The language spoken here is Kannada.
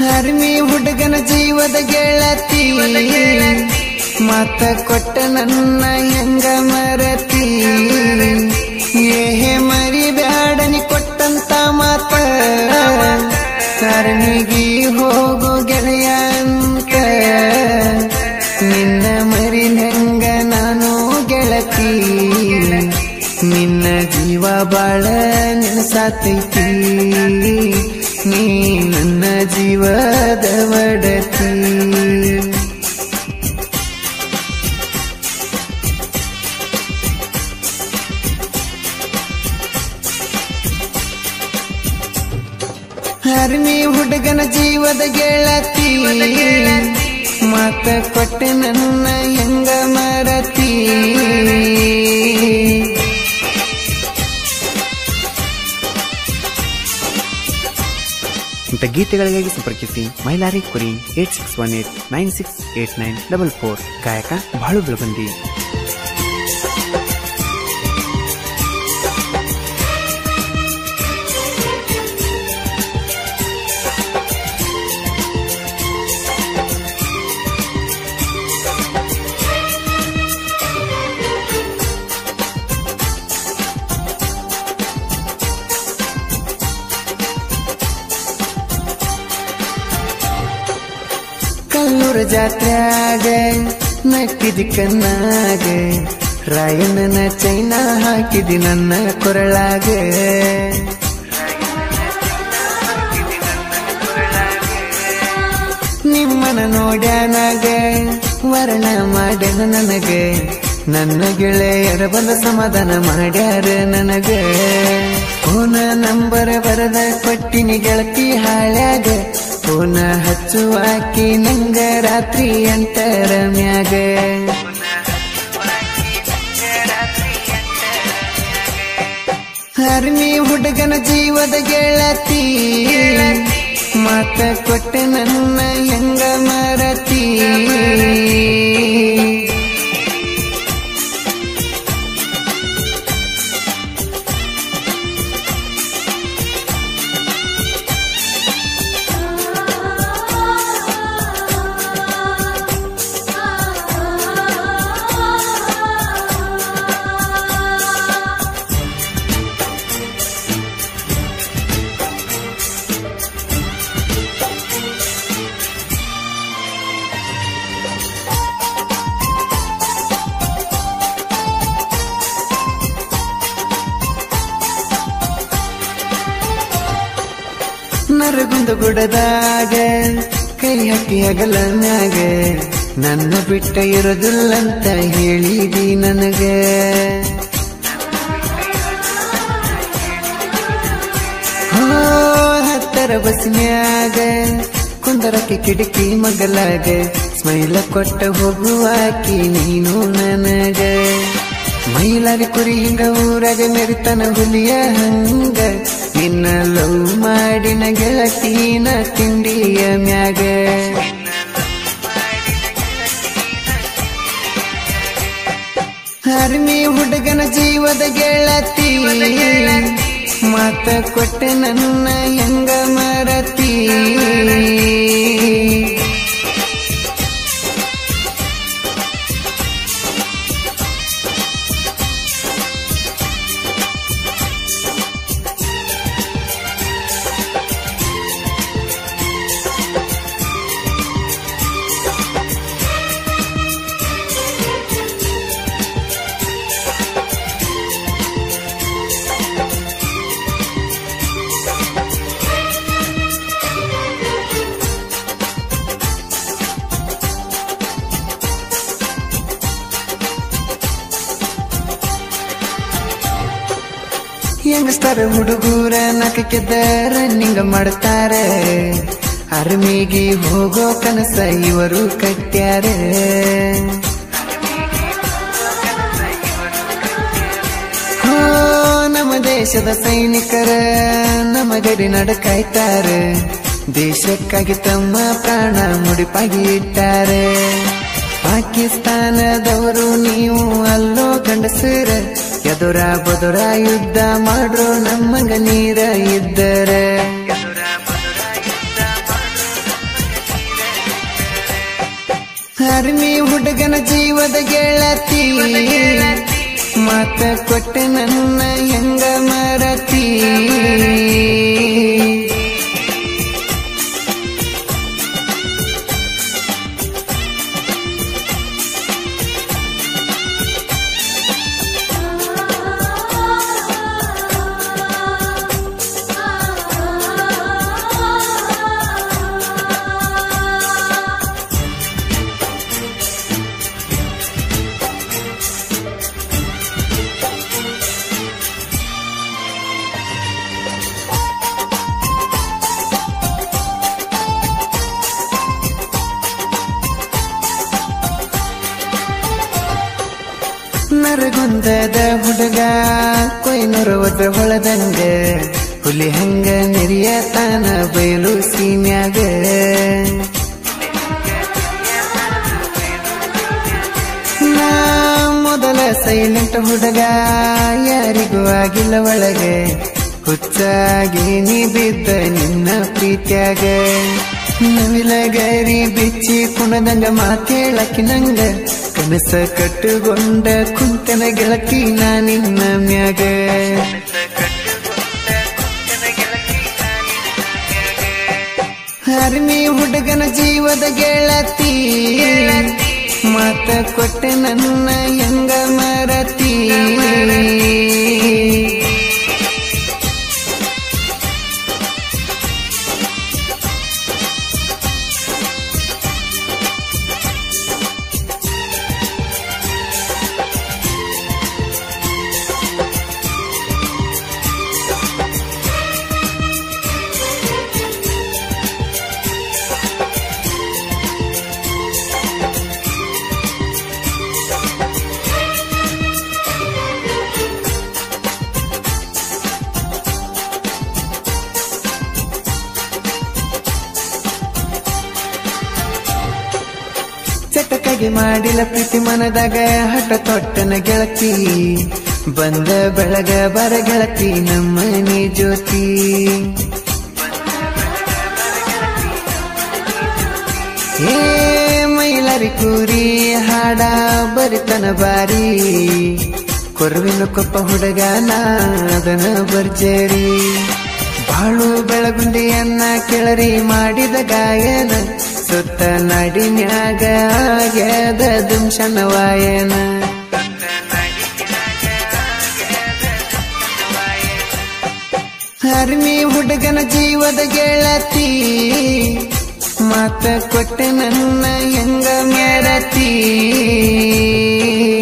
ಹರ್ಮಿ ಹುಡುಗನ ಜೀವದ ಗೆಳತಿ ಮಾತ ಕೊಟ್ಟ ನನ್ನ ಹೆಂಗ ಮರತಿ ಏಹೆ ಮರಿ ಬ್ಯಾಡನಿ ಕೊಟ್ಟಂತ ಮಾತ ಹರ್ಮಿಗಿ ಹೋಗು ಗೆಳೆಯ ಅಂತ ನಿನ್ನ ಮರಿ ಹೆಂಗ ನಾನು ಗೆಳತಿ ನಿನ್ನ ಜೀವ ಬಾಳ ನೆನಸಾತೈತಿ ನೀ ನನ್ನ ಜೀವದ ಒಡತಿ ಹರ್ಮಿ ಹುಡುಗನ ಜೀವದ ಗೆಳತಿ ಮಾತ ಕೊಟ್ಟೆ ನನ್ನ ಹೆಂಗ ಮರತಿ ಇಂಥ ಗೀತೆಗಳಿಗಾಗಿ ಸಂಪರ್ಕಿಸಿ Mailari Kuri eight six one eight nine six eight nine double four ಗಾಯಕ ಬಾಳು ಬೆಳಬಂದಿ ಕಲ್ಲೂರ ಜಾತ್ರ್ಯಾಗ ನಕ್ಕಿದಿ ಕಣ್ಣಾಗ ರಾಯಣ್ಣನ ಚೈನ ಹಾಕಿದಿ ನನ್ನ ಕೊರಳಾಗ ನಿಮ್ಮನ ನೋಡ್ಯಾನಾಗ ವರ್ಣ ಮಾಡ್ಯಾನ ನನಗ ನನ್ನ ಗೆಳೆಯರ ಬಂದ ಸಮಾಧಾನ ಮಾಡ್ಯಾರ ನನಗ ಫೋನ ನಂಬರ್ ಬರದ ಕೊಟ್ಟಿನಿ ಗೆಳತಿ ಹಾಳ್ಯಾಗ ಫೋನ ಹಚ್ಚುವಾಕಿ ನಂಗ ರಾತ್ರಿ ಎಂಟರ ಮ್ಯಾಗ ಹರ್ಮಿ ಹುಡುಗನ ಜೀವದ ಗೆಳತಿ ಮಾತ ಕೊಟ್ಟೆ ನನ್ನ ಹೆಂಗ ಮರತಿ ನರಗುಂದ ಗುಡದಾಗ ಕೈ ಹಾಕಿ ಹಗಲ ಮ್ಯಾಗ ನನ್ನ ಬಿಟ್ಟ ಇರೋದಿಲ್ಲಂತ ಹೇಳಿದಿ ನನಗ ಹೋ ಹತ್ತರ ಬಸ್ನ್ಯಾಗ ಕುಂದರಕ್ಕೆ ಕಿಟಕಿ ಮಗಲಾಗ ಸ್ಮೈಲ ಕೊಟ್ಟ ಹೋಗುವಾಕಿ ನೀನು ನನಗ ಮೈಲಾರಿ ಕುರಿ ಹಿಂಗ ಊರಾಗ ಮೆರಿತನ ಹುಲಿಯ ಹಂಗ ನಿನ್ನ ಲವ್ ಮಾಡಿನ ಗೆಳತಿನ ತಿಂಡಿಯ ಮ್ಯಾಗ ಹರ್ಮಿ ಹುಡುಗನ ಜೀವದ ಗೆಳತಿ ಮಾತ ಕೊಟ್ಟೆ ನನ್ನ ಹೆಂಗ ಮರತಿ ಯಂಗ್ಸ್ಟರ್ ಹುಡುಗೂರ ನಕಕ್ಕೆದ್ದ ರನ್ನಿಂಗ್ ಮಾಡ್ತಾರ ಅರ್ಮಿಗೆ ಹೋಗೋ ಕನಸ ಇವರು ಕಟ್ಟ್ಯಾರ ಹೋ ನಮ್ಮ ದೇಶದ ಸೈನಿಕರ ನಮ್ಮ ಗಡಿ ನಡಕಾಯ್ತಾರ ದೇಶಕ್ಕಾಗಿ ತಮ್ಮ ಪ್ರಾಣ ಮುಡಿಪಾಗಿ ಇಟ್ಟಾರೆ ಪಾಕಿಸ್ತಾನದವರು ನೀವು ಅಲ್ಲೋ ಗಂಡಸರ ಎದುರ ಬದುರ ಯುದ್ಧ ಮಾಡ್ರು ನಮ್ಮಂಗ ನೀರ ಇದ್ದರ ಹರ್ಮಿ ಹುಡುಗನ ಜೀವದ ಗೆಳತಿ ಮಾತ ಕೊಟ್ಟೆ ನನ್ನ ಹೆಂಗ ಮರತಿ ನರಗುಂದದ ಹುಡುಗ ಕೊಯ್ನೂರು ಒದ್ರ ಹೊಳದಂಗ ಹುಲಿ ಹಂಗ ನೆರಿಯತಾನ ಬಯಲು ಸೀಮ್ಯಾಗ ನಾ ಮೊದಲ ಸೈಲೆಂಟ್ ಹುಡುಗ ಯಾರಿಗೂ ಆಗಿಲ್ಲ ಒಳಗೆ ಹುಚ್ಚಾಗಿ ನೀ ಬಿದ್ದ ನಿನ್ನ ಪ್ರೀತ್ಯಾಗ ನವಿಲಗರಿ ಬಿಚ್ಚಿ ಕುಣದಂಗ ಮಾತೇಳಕಿ ನಂಗ ಕನಸ ಕಟ್ಟುಗೊಂಡ ಕುಂತನ ಗೆಳತಿ ನಾ ನಿನ್ನ ಮ್ಯಾಗ ಹರ್ಮಿ ಹುಡುಗನ ಜೀವದ ಗೆಳತಿ ಮಾತ ಕೊಟ್ಟೆ ನನ್ನ ಹೆಂಗ ಮರತಿ ಚಟಕಾಗಿ ಮಾಡಿಲ್ಲ ಪ್ರೀತಿ ಮನದಾಗ ಹಠ ತೊಟ್ಟನ ಗೆಳತಿ ಬಂದ ಬೆಳಗ ಬರ ಗೆಳತಿ ನಮ್ಮನೆ ಜ್ಯೋತಿ ಏ ಮೈಲಾರಿ ಕೂರಿ ಹಾಡ ಬರಿತನ ಬಾರಿ ಕೊರವಿನ ಕೊಪ್ಪ ಹುಡುಗನ ಅದನ ಬರ್ಜರಿ ಬಾಳು ಬೆಳಗುಂಡಿಯನ್ನ ಕೆಳರಿ ಮಾಡಿದ ಗಾಯನ ಸುತ್ತ ನಡಿನ್ಯಾಗ ಆಗ್ಯದ ದುಂಶನ ವಾಯನ ಹರ್ಮಿ ಹುಡುಗನ ಜೀವದ ಗೆಳತಿ ಮಾತ ಕೊಟ್ಟೆ ನನ್ನ ಹೆಂಗ ಮೆರತಿ